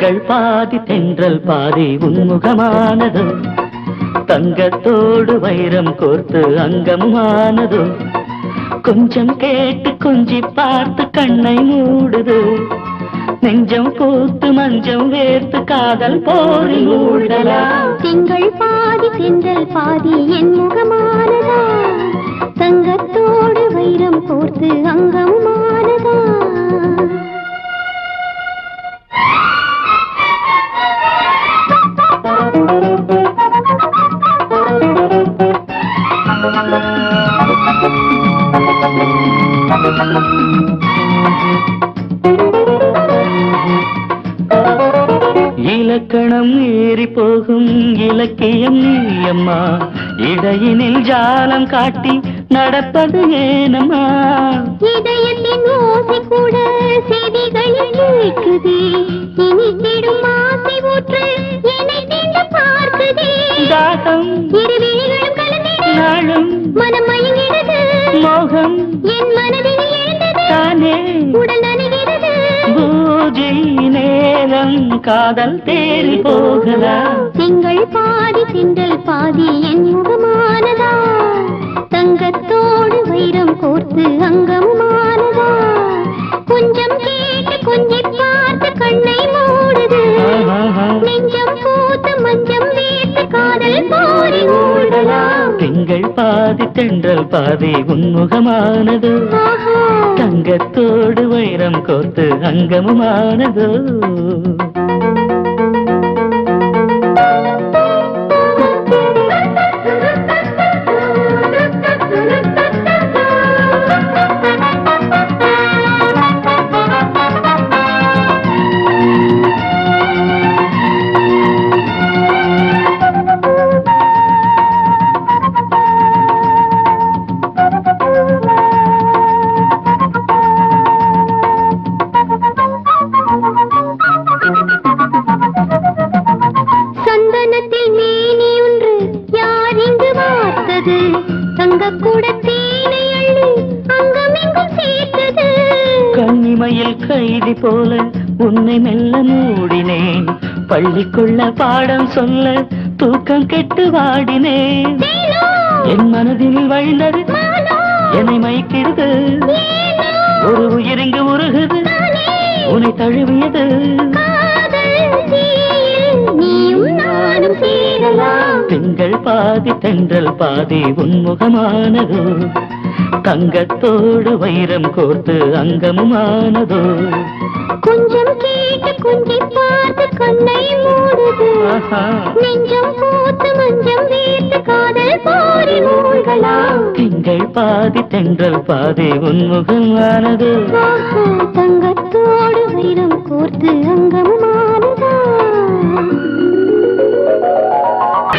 திங்கள் பாதி தென்றல் பாதி உன்முகமானதோ தங்கத்தோடு வைரம் கோர்த்து அங்கமானதோ கொஞ்சம் கேட்டு கொஞ்சி பார்த்து கண்ணை மூடுது நெஞ்சம் பூத்து மஞ்சம் வேர்த்து காதல் போரி மூடலாம் திங்கள் பாதி சென்றல் பாதி என் முகமானதா தங்கத்தோடு வைரம் கோர்த்து அங்கமானதா இலக்கணம் ஏறி போகும் இலக்கியம் நீயம்மா இடையினில் ஜாலம் காட்டி நடப்பது ஏனம்மா இதயத்தின் ஓசை கூட செவிகளில் கேட்குதே இனி தேடும் ஆசை ஊற்று என்னை தீண்ட பார்க்குதே தாகம் இரு விழிகளும் கலந்திட நாளும் மனம் மயங்கிடுது மோகம் என் மனதில் எழுந்தது தானே உடல் நனைகிறது பூஜை நேரம் காதல் தேறி போகலாம் திங்கள் பாதி திங்கள் பாதி என் முகமானதா தங்கத்தோடு வைரம் கோர்த்து அங்கமானதா கொஞ்சம் கேட்டு கொஞ்சி பார்த்து கண்ணை மூடுது ஆஹா. நெஞ்சம் பூத்து மஞ்சம் வேத்து காதல் போரி ஓடலாம் திங்கள் பாதி தென்றல் பாதி உன்முகமானது ஆஹா. தங்கத்தோடு வைரம் கோர்த்து அங்கமுமானதோ சந்தனத்தில் மேனி ஒன்று யார் இங்கு வார்த்தது தங்க கூட தேனை அள்ளி அங்கமெங்கும் சேர்த்தது கன்னிமையில் கைதி போல உன்னை மெல்ல மூடினேன் பள்ளிக்குள்ள பாடம் சொல்ல தூக்கம் கெட்டு வாடினேன் தேனோ, என் மனதில் வழிந்தது மானோ, என்னை மயக்கிடுது ஏனோ, ஒரு உயிரிங்கு உருகுது தானே, உன்னை தழுவியது காதல் தீயில் நீயும் நானும் சேரலாம் திங்கள் பாதி தென்றல் பாதி உன்முகமானதோ தங்கத்தோடு வைரம் கோர்த்து அங்கமுமானதோ கொஞ்சம் கேட்டு கொஞ்சி பார்த்து கண்ணை மூடுது ஆஹா. நெஞ்சம் பூத்து மஞ்சம் வேர்த்து காதல் போரி மூழ்கலாம் திங்கள் பாதி தென்றல் பாதி உன்முகமானதோ ஆஹா, தங்கத்தோடு வைரம் கோர்த்து